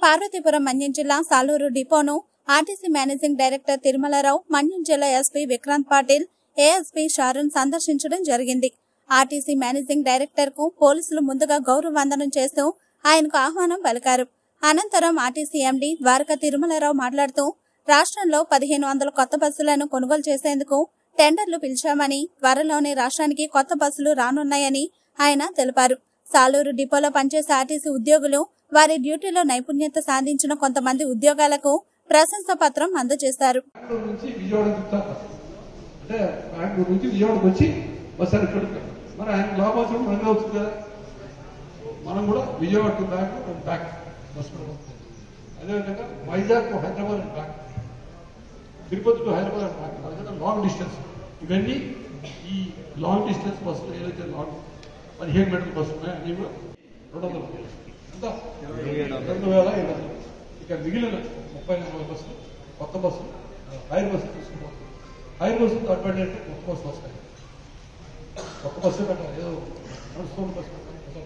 పార్వతీపురం మన్యం జిల్లా సాలూరు డిపోను RTC managing director Tirumalarao Manyam జిల్లా ఎస్పీ విక్రాంత్ పాటిల్ ఏఎస్పీ షారున్ సందర్శించడం జరిగింది ఆర్టీసీ మేనేజింగ్ డైరెక్టర్ కు పోలీసులు ముందుగా గౌరవ వందనం చేస్తూ ఆయనకు ఆహ్వానం పలికారు అనంతరం ఆర్టీసీ ఎండీ ద్వారకా తిరుమలరావు మాట్లాడుతూ రాష్ట్రంలో పదిహేను వందల కొత్త బస్సులను కొనుగోలు చేసేందుకు టెండర్లు పిలిచామని త్వరలోనే రాష్ట్రానికి కొత్త బస్సులు రానున్నాయని ఆయన తెలిపారు సాలూరు డిపోలో పనిచేసే ఆర్టీసీ ఉద్యోగులు వారి డ్యూటీలో నైపుణ్యత సాధించిన కొంతమంది ఉద్యోగాలకు ప్రశంసా పత్రం అందజేశారు బెంగళూరు నుంచి విజయవాడ తిప్పుతారు అంటే బెంగళూరు నుంచి విజయవాడకి వచ్చి బస్ అని ఇక్కడ మరి ఆయన లాభాసం మనమే అవుతుంది కదా మనం కూడా Vijayawada to back back bus కూడా పోతుంది. అదేవిధంగా Vizag to Hyderabad and back Tirupati to Hyderabad and back అదేవిధంగా లాంగ్ డిస్టెన్స్ ఇవన్నీ ఈ లాంగ్ డిస్టెన్స్ బస్సులు ఏదైతే లాంగ్ పదిహేను మీటర్ల బస్సులు ఉన్నాయో అన్నీ కూడా రెండు వందలు ఎంత రెండు వేల ఏడు వందలు ఇక మిగిలిన ముప్పై నలభై బస్సులు కొత్త బస్సులు హైర్ బస్సులు తీసుకుంటాం హైర్ బస్సులు అడ్వాంటేజ్ అంటే కొత్త బస్సులు వస్తాయి కొత్త బస్సు పెట్టాలి ఏదో నడుస్తున్న బస్సు పెట్టాలి.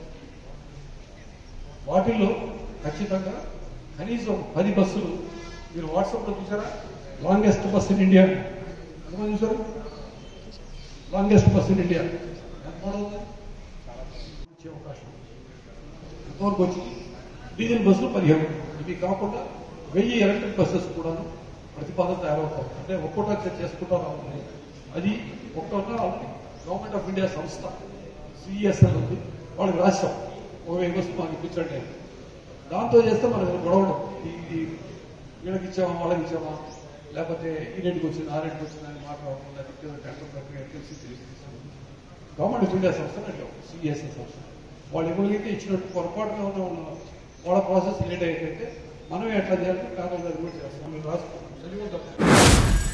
వాటిల్లో ఖచ్చితంగా కనీసం పది బస్సులు మీరు వాట్సాప్లో చూసారా లాంగెస్ట్ బస్ ఇన్ ఇండియా ఎంతమంది చూసారు లాంగెస్ట్ బస్ ఇన్ ఇండియా ఎంత పొడవు ఉంది? ఇచ్చే అవకాశం ఉంది. ఎంతవరకు వచ్చింది డీజిల్ బస్సులు పదిహేను ఇవి కాకుండా వెయ్యి ఎలక్ట్రిక్ బస్సెస్ కూడాను ప్రతిపాదన తయారవుతాయి అంటే ఒక్కొక్క చేసుకుంటా రావాలి అది ఒక్కొక్క గవర్నమెంట్ ఆఫ్ ఇండియా సంస్థ సిఎస్ఎల్ ఉంది వాళ్ళకి రాష్ట్రం ఒక వెయ్యి బస్సులు మాకు ఇప్పించండి అని. దాంతో చేస్తే మనకు గొడవడం ఈ వీళ్ళకి ఇచ్చామా వాళ్ళకి ఇచ్చామా లేకపోతే ఈ రేటుకి వచ్చింది ఆ రేటుకి వచ్చింది అని మాట్లాడడం లేకపోతే టెండర్ ప్రక్రియ తెలిసి తెలిసి గవర్నమెంట్ ఆఫ్ ఇండియా సంస్థ అంటే సిఎస్ఎల్ సంస్థ వాళ్ళు ఇవ్వగలిగితే ఇచ్చినట్టు పొరపాటుగా ఉన్న ఉన్న వాళ్ళ ప్రాసెస్ లేట్ అయితే మనం ఎట్లా చేయాలి కారణం కూడా చేస్తాం మీరు రాసుకోండి చదివి ఉంటాం